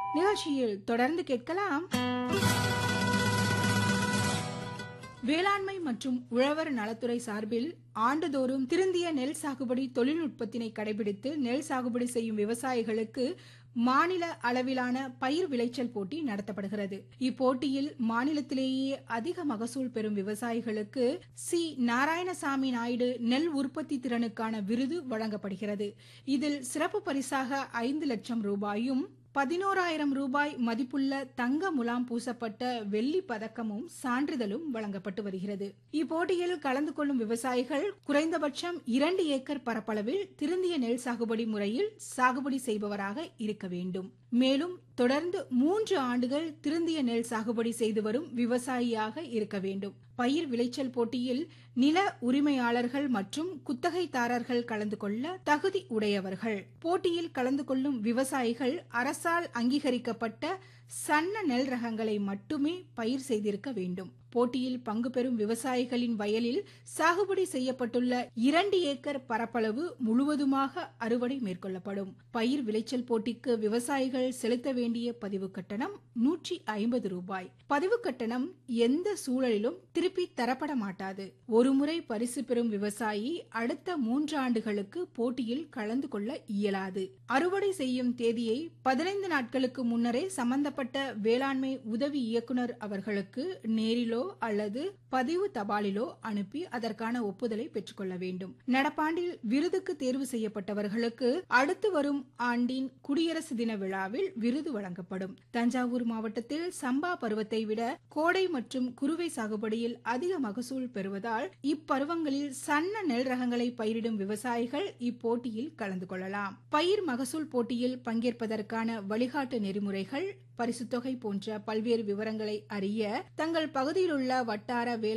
நிகழ்ச்சியில் தொடர்ந்து கேட்கலாம் வேளாண்மை மற்றும் உழவர் நலத்துறை சார்பில் ஆண்டுதோறும் திருந்திய நெல் சாகுபடி தொழில்நுட்பத்தினை கடைபிடித்து நெல் சாகுபடி செய்யும் விவசாயிகளுக்கு மாநில அளவிலான பயிர் விளைச்சல் போட்டி நடத்தப்படுகிறது இப்போட்டியில் மாநிலத்திலேயே அதிக மகசூல் பெறும் விவசாயிகளுக்கு சி நாராயணசாமி நாயுடு நெல் உற்பத்தி திறனுக்கான விருது வழங்கப்படுகிறது இதில் சிறப்பு பரிசாக ஐந்து லட்சம் ரூபாயும் பதினோராயிரம் ரூபாய் மதிப்புள்ள தங்க முலாம் பூசப்பட்ட வெள்ளி பதக்கமும் சான்றிதழும் வழங்கப்பட்டு வருகிறது இப்போட்டியில் கலந்து கொள்ளும் விவசாயிகள் குறைந்தபட்சம் இரண்டு ஏக்கர் பரப்பளவில் திருந்திய நெல் சாகுபடி முறையில் சாகுபடி செய்பவராக இருக்க வேண்டும் மேலும் தொடர்ந்து மூன்று ஆண்டுகள் திருந்திய நெல் சாகுபடி செய்து வரும் விவசாயியாக இருக்க வேண்டும் பயிர் விளைச்சல் போட்டியில் நில உரிமையாளர்கள் மற்றும் குத்தகைதாரர்கள் கலந்து கொள்ள தகுதி உடையவர்கள் போட்டியில் கலந்து கொள்ளும் விவசாயிகள் அரசால் அங்கீகரிக்கப்பட்ட சன்ன நெல் ரகங்களை மட்டுமே பயிர் செய்திருக்க வேண்டும் போட்டியில் பங்கு பெறும் விவசாயிகளின் வயலில் சாகுபடி செய்யப்பட்டுள்ள இரண்டு ஏக்கர் பரப்பளவு முழுவதுமாக அறுவடை மேற்கொள்ளப்படும் பயிர் விளைச்சல் போட்டிக்கு விவசாயிகள் செலுத்த வேண்டிய பதிவு கட்டணம் நூற்றி ஐம்பது ரூபாய் பதிவு கட்டணம் எந்த சூழலிலும் திருப்பி தரப்பட மாட்டாது ஒருமுறை பரிசு பெறும் விவசாயி அடுத்த மூன்று ஆண்டுகளுக்கு போட்டியில் கலந்து கொள்ள இயலாது அறுவடை செய்யும் தேதியை பதினைந்து நாட்களுக்கு முன்னரே சம்பந்தப்பட்ட வேளாண்மை உதவி இயக்குநர் அவர்களுக்கு நேரிலோ அல்லது பதிவு தபாலிலோ அனுப்பி அதற்கான ஒப்புதலை பெற்றுக்கொள்ள வேண்டும் நடப்பாண்டில் விருதுக்கு தேர்வு செய்யப்பட்டவர்களுக்கு அடுத்து வரும் ஆண்டின் குடியரசு தின விழாவில் விருது வழங்கப்படும் தஞ்சாவூர் மாவட்டத்தில் சம்பா பருவத்தை விட கோடை மற்றும் குறுவை சாகுபடியில் அதிக மகசூல் பெறுவதால் இப்பருவங்களில் சன்ன நெல் ரகங்களை பயிரிடும் விவசாயிகள் இப்போட்டியில் கலந்து கொள்ளலாம் பயிர் மகசூல் போட்டியில் பங்கேற்பதற்கான வழிகாட்டு நெறிமுறைகள் பரிசுத்தொகை போன்ற பல்வேறு விவரங்களை அறிய தங்கள் பகுதியில் உள்ள வட்டார வேளாண்